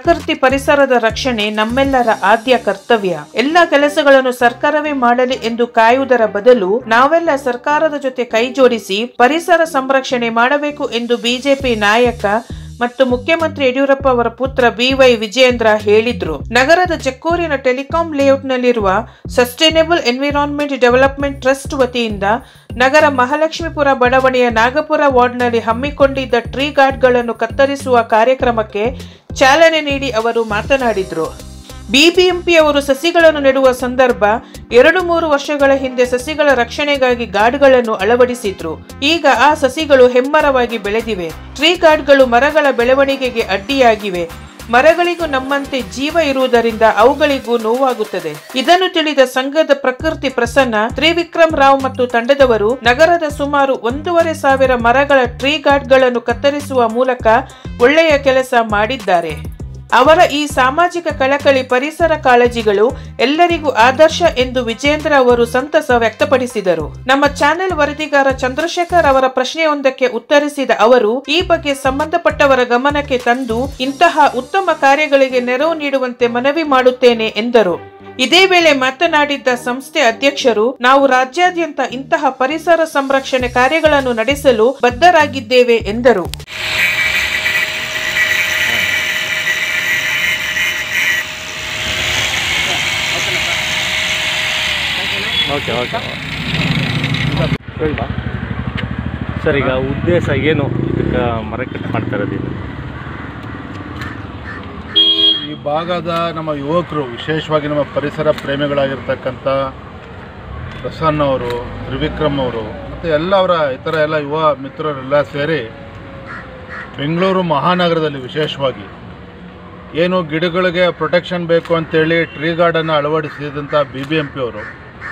ಪ್ರಕೃತಿ ಪರಿಸರದ ರಕ್ಷಣೆ ನಮ್ಮೆಲ್ಲರ ಆದ್ಯ ಕರ್ತವ್ಯ ಎಲ್ಲ ಕೆಲಸಗಳನ್ನು ಸರ್ಕಾರವೇ ಮಾಡಲಿ ಎಂದು ಕಾಯುವುದರ ಬದಲು ನಾವೆಲ್ಲ ಸರ್ಕಾರದ ಜೊತೆ ಕೈ ಜೋಡಿಸಿ ಪರಿಸರ ಸಂರಕ್ಷಣೆ ಮಾಡಬೇಕು ಎಂದು ಬಿಜೆಪಿ ನಾಯಕ ಮತ್ತು ಮುಖ್ಯಮಂತ್ರಿ ಯಡಿಯೂರಪ್ಪ ಅವರ ಪುತ್ರ ಬಿವೈ ವಿಜಯೇಂದ್ರ ಹೇಳಿದ್ರು ನಗರದ ಜಕ್ಕೂರಿನ ಟೆಲಿಕಾಂ ಲೇಔಟ್ನಲ್ಲಿರುವ ಸಸ್ಟೈನೇಬಲ್ ಎನ್ವಿರಾನ್ಮೆಂಟ್ ಡೆವಲಪ್ಮೆಂಟ್ ಟ್ರಸ್ಟ್ ವತಿಯಿಂದ ನಗರ ಮಹಾಲಕ್ಷ್ಮೀಪುರ ಬಡಾವಣೆಯ ನಾಗಪುರ ವಾರ್ಡ್ನಲ್ಲಿ ಹಮ್ಮಿಕೊಂಡಿದ್ದ ಟ್ರೀ ಗಾರ್ಡ್ಗಳನ್ನು ಕತ್ತರಿಸುವ ಕಾರ್ಯಕ್ರಮಕ್ಕೆ ಚಾಲನೆ ನೀಡಿ ಅವರು ಮಾತನಾಡಿದ್ರು ಬಿಬಿಎಂಪಿ ಅವರು ಸಸಿಗಳನ್ನು ನೆಡುವ ಸಂದರ್ಭ ಎರಡು ಮೂರು ವರ್ಷಗಳ ಹಿಂದೆ ಸಸಿಗಳ ರಕ್ಷಣೆಗಾಗಿ ಗಾರ್ಡ್ಗಳನ್ನು ಅಳವಡಿಸಿದ್ರು ಈಗ ಆ ಸಸಿಗಳು ಹೆಮ್ಮರವಾಗಿ ಬೆಳೆದಿವೆ ಟ್ರೀ ಗಾರ್ಡ್ಗಳು ಮರಗಳ ಬೆಳವಣಿಗೆಗೆ ಅಡ್ಡಿಯಾಗಿವೆ ಮರಗಳಿಗೂ ನಮ್ಮಂತೆ ಜೀವ ಇರುವುದರಿಂದ ಅವುಗಳಿಗೂ ನೋವಾಗುತ್ತದೆ ಇದನ್ನು ತಿಳಿದ ಸಂಘದ ಪ್ರಕೃತಿ ಪ್ರಸನ್ನ ತ್ರಿವಿಕ್ರಮ್ ರಾವ್ ಮತ್ತು ತಂಡದವರು ನಗರದ ಸುಮಾರು ಒಂದೂವರೆ ಸಾವಿರ ಮರಗಳ ಟ್ರೀ ಗಾರ್ಡ್ಗಳನ್ನು ಕತ್ತರಿಸುವ ಮೂಲಕ ಒಳ್ಳೆಯ ಕೆಲಸ ಮಾಡಿದ್ದಾರೆ ಅವರ ಈ ಸಾಮಾಜಿಕ ಕಳಕಳಿ ಪರಿಸರ ಕಾಳಜಿಗಳು ಎಲ್ಲರಿಗೂ ಆದರ್ಶ ಎಂದು ವಿಜೇಂದ್ರ ಅವರು ಸಂತಸ ವ್ಯಕ್ತಪಡಿಸಿದರು ನಮ್ಮ ಚಾನೆಲ್ ವರದಿಗಾರ ಚಂದ್ರಶೇಖರ್ ಅವರ ಪ್ರಶ್ನೆಯೊಂದಕ್ಕೆ ಉತ್ತರಿಸಿದ ಅವರು ಈ ಬಗ್ಗೆ ಸಂಬಂಧಪಟ್ಟವರ ಗಮನಕ್ಕೆ ತಂದು ಇಂತಹ ಉತ್ತಮ ಕಾರ್ಯಗಳಿಗೆ ನೆರವು ನೀಡುವಂತೆ ಮನವಿ ಮಾಡುತ್ತೇನೆ ಎಂದರು ಇದೇ ವೇಳೆ ಮಾತನಾಡಿದ್ದ ಸಂಸ್ಥೆ ಅಧ್ಯಕ್ಷರು ನಾವು ರಾಜ್ಯಾದ್ಯಂತ ಇಂತಹ ಪರಿಸರ ಸಂರಕ್ಷಣೆ ಕಾರ್ಯಗಳನ್ನು ನಡೆಸಲು ಬದ್ಧರಾಗಿದ್ದೇವೆ ಎಂದರು ಓಕೆ ಓಕೆ ಸರ್ ಈಗ ಉದ್ದೇಶ ಏನು ಇದಕ್ಕೆ ಮರ ಕಟ್ ಮಾಡ್ತಾ ಇರೋದು ಇದು? ಈ ಭಾಗದ ನಮ್ಮ ಯುವಕರು ವಿಶೇಷವಾಗಿ ನಮ್ಮ ಪರಿಸರ ಪ್ರೇಮಿಗಳಾಗಿರ್ತಕ್ಕಂಥ ಪ್ರಸನ್ನ ಅವರು ತ್ರಿವಿಕ್ರಮ್ ಅವರು ಮತ್ತು ಎಲ್ಲ ಅವರ ಇತರ ಎಲ್ಲ ಯುವ ಮಿತ್ರರೆಲ್ಲ ಸೇರಿ ಬೆಂಗಳೂರು ಮಹಾನಗರದಲ್ಲಿ ವಿಶೇಷವಾಗಿ ಏನು ಗಿಡಗಳಿಗೆ ಪ್ರೊಟೆಕ್ಷನ್ ಬೇಕು ಅಂತೇಳಿ ಟ್ರೀ ಗಾರ್ಡನ್ನು ಅಳವಡಿಸಿದಂಥ ಬಿ ಬಿ ಎಂ ಪಿ ಅವರು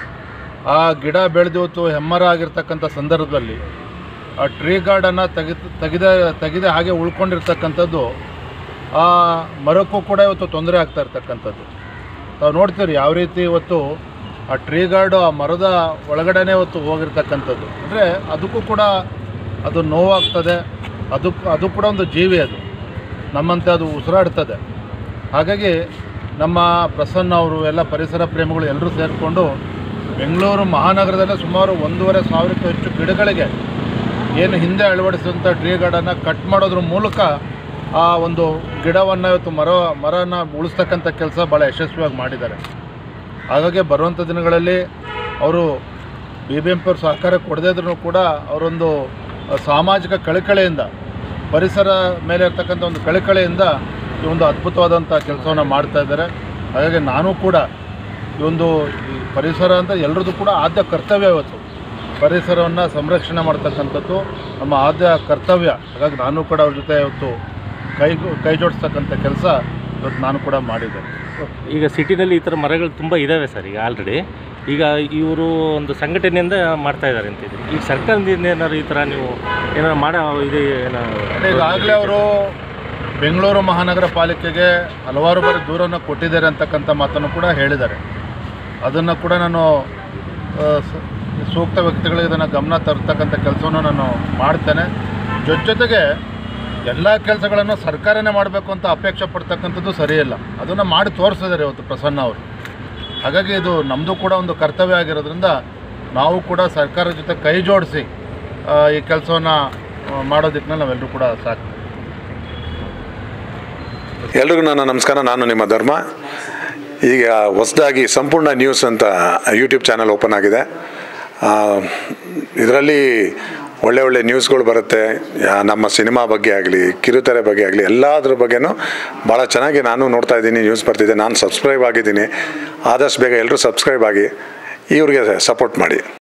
ಆ ಗಿಡ ಬೆಳೆದಿವತ್ತು ಹೆಮ್ಮರ ಆಗಿರ್ತಕ್ಕಂಥ ಸಂದರ್ಭದಲ್ಲಿ ಆ ಟ್ರೀ ಗಾರ್ಡನ್ನು ತೆಗಿ ತೆಗೆದ ತೆಗೆದ ಹಾಗೆ ಉಳ್ಕೊಂಡಿರ್ತಕ್ಕಂಥದ್ದು ಆ ಮರಕ್ಕೂ ಕೂಡ ಇವತ್ತು ತೊಂದರೆ ಆಗ್ತಾ ಇರ್ತಕ್ಕಂಥದ್ದು ನಾವು ನೋಡ್ತೀರಿ ಯಾವ ರೀತಿ ಇವತ್ತು ಆ ಟ್ರೀ ಗಾರ್ಡು ಆ ಮರದ ಒಳಗಡೆನೇ ಇವತ್ತು ಹೋಗಿರ್ತಕ್ಕಂಥದ್ದು ಅಂದರೆ ಅದಕ್ಕೂ ಕೂಡ ಅದು ನೋವಾಗ್ತದೆ ಅದಕ್ಕೂ ಅದು ಕೂಡ ಒಂದು ಜೀವಿ ಅದು ನಮ್ಮಂತೆ ಅದು ಉಸಿರಾಡ್ತದೆ ಹಾಗಾಗಿ ನಮ್ಮ ಪ್ರಸನ್ನ ಅವರು ಎಲ್ಲ ಪರಿಸರ ಪ್ರೇಮಿಗಳು ಎಲ್ಲರೂ ಸೇರಿಕೊಂಡು ಬೆಂಗಳೂರು ಮಹಾನಗರದಲ್ಲೇ ಸುಮಾರು ಒಂದೂವರೆ ಸಾವಿರಕ್ಕೂ ಹೆಚ್ಚು ಗಿಡಗಳಿಗೆ ಏನು ಹಿಂದೆ ಅಳವಡಿಸಿದಂಥ ಟ್ರೀ ಗಾರ್ಡನ್ನು ಕಟ್ ಮಾಡೋದ್ರ ಮೂಲಕ ಆ ಒಂದು ಗಿಡವನ್ನು ಇವತ್ತು ಮರ ಮರನ ಉಳಿಸ್ತಕ್ಕಂಥ ಕೆಲಸ ಭಾಳ ಯಶಸ್ವಿಯಾಗಿ ಮಾಡಿದ್ದಾರೆ ಹಾಗಾಗಿ ಬರುವಂಥ ದಿನಗಳಲ್ಲಿ ಅವರು ಬಿ ಬಿ ಎಂ ಪಿ ಅವ್ರ ಸಹಕಾರ ಕೊಡದೇ ಇದ್ರೂ ಕೂಡ ಅವರೊಂದು ಸಾಮಾಜಿಕ ಕಳಕಳಿಯಿಂದ ಪರಿಸರ ಮೇಲೆ ಇರ್ತಕ್ಕಂಥ ಒಂದು ಕಳಕಳಿಯಿಂದ ಈ ಒಂದು ಅದ್ಭುತವಾದಂಥ ಕೆಲಸವನ್ನು ಮಾಡ್ತಾ ಇದ್ದಾರೆ ಹಾಗಾಗಿ ನಾನು ಕೂಡ ಈ ಒಂದು ಈ ಪರಿಸರ ಅಂತ ಎಲ್ಲರದ್ದು ಕೂಡ ಆದ್ಯ ಕರ್ತವ್ಯ ಇವತ್ತು ಪರಿಸರವನ್ನು ಸಂರಕ್ಷಣೆ ಮಾಡ್ತಕ್ಕಂಥದ್ದು ನಮ್ಮ ಆದ್ಯ ಕರ್ತವ್ಯ ಹಾಗಾಗಿ ನಾನು ಕೂಡ ಅವ್ರ ಜೊತೆ ಇವತ್ತು ಕೈ ಕೈ ಜೋಡಿಸ್ತಕ್ಕಂಥ ಕೆಲಸ ಇವತ್ತು ನಾನು ಕೂಡ ಮಾಡಿದ್ದೆ ಈಗ ಸಿಟಿನಲ್ಲಿ ಈ ಥರ ಮರಗಳು ತುಂಬ ಇದ್ದಾವೆ ಸರ್ ಈಗ ಆಲ್ರೆಡಿ ಈಗ ಇವರು ಒಂದು ಸಂಘಟನೆಯಿಂದ ಮಾಡ್ತಾ ಇದ್ದಾರೆ ಅಂತಿದ್ರು ಈಗ ಸರ್ಕಾರದಿಂದ ಏನಾದ್ರು ಈ ಥರ ನೀವು ಏನಾರು ಮಾಡೋ ಇದು ಏನಾರು ಈಗಾಗಲೇ ಅವರು ಬೆಂಗಳೂರು ಮಹಾನಗರ ಪಾಲಿಕೆಗೆ ಹಲವಾರು ಬಾರಿ ದೂರನ್ನು ಕೊಟ್ಟಿದ್ದಾರೆ ಅಂತಕ್ಕಂಥ ಮಾತನ್ನು ಕೂಡ ಹೇಳಿದ್ದಾರೆ ಅದನ್ನು ಕೂಡ ನಾನು ಆ, ಸ- ಸೂಕ್ತ ವ್ಯಕ್ತಿಗಳಿಗೆ ಇದನ್ನು ಗಮನ ತರ್ತಕ್ಕಂಥ ಕೆಲಸವನ್ನು ನಾನು ಮಾಡ್ತೇನೆ ಜೊತೆ ಜೊತೆಗೆ ಎಲ್ಲ ಕೆಲಸಗಳನ್ನು ಸರ್ಕಾರನೇ ಮಾಡಬೇಕು ಅಂತ ಅಪೇಕ್ಷೆ ಪಡ್ತಕ್ಕಂಥದ್ದು ಸರಿಯಿಲ್ಲ ಅದನ್ನು ಮಾಡಿ ತೋರಿಸಿದ್ದಾರೆ ಇವತ್ತು ಪ್ರಸನ್ನ ಅವರು ಹಾಗಾಗಿ ಇದು ನಮ್ಮದು ಕೂಡ ಒಂದು ಕರ್ತವ್ಯ ಆಗಿರೋದ್ರಿಂದ ನಾವು ಕೂಡ ಸರ್ಕಾರದ ಜೊತೆ ಕೈ ಜೋಡಿಸಿ ಆ, ಈ ಕೆಲಸವನ್ನು ಮಾಡೋ ದಿಕ್ಕಿನಲ್ಲಿ ನಾವೆಲ್ಲರೂ ಕೂಡ ಸಾಕು ಎಲ್ರಿಗೂ ನನ್ನ ನಮಸ್ಕಾರ ನಾನು ನಿಮ್ಮ ಧರ್ಮ ಈಗ ಹೊಸದಾಗಿ ಸಂಪೂರ್ಣ ನ್ಯೂಸ್ ಅಂತ ಯೂಟ್ಯೂಬ್ ಚಾನಲ್ ಓಪನ್ ಆಗಿದೆ ಇದರಲ್ಲಿ ಒಳ್ಳೆ ಒಳ್ಳೆ ನ್ಯೂಸ್ಗಳು ಬರುತ್ತೆ ಯಾ- ನಮ್ಮ ಸಿನಿಮಾ ಬಗ್ಗೆ ಆಗಲಿ ಕಿರುತೆರೆ ಬಗ್ಗೆ ಆಗಲಿ ಎಲ್ಲದ್ರ ಬಗ್ಗೆನೂ ಭಾಳ ಚೆನ್ನಾಗಿ ನಾನು ನೋಡ್ತಾ ಇದ್ದೀನಿ ನ್ಯೂಸ್ ಬರ್ತಿದೆ ನಾನು ಸಬ್ಸ್ಕ್ರೈಬ್ ಆಗಿದ್ದೀನಿ ಆದಷ್ಟು ಬೇಗ ಎಲ್ಲರೂ ಸಬ್ಸ್ಕ್ರೈಬ್ ಆಗಿ ಇವ್ರಿಗೆ ಸಪೋರ್ಟ್ ಮಾಡಿ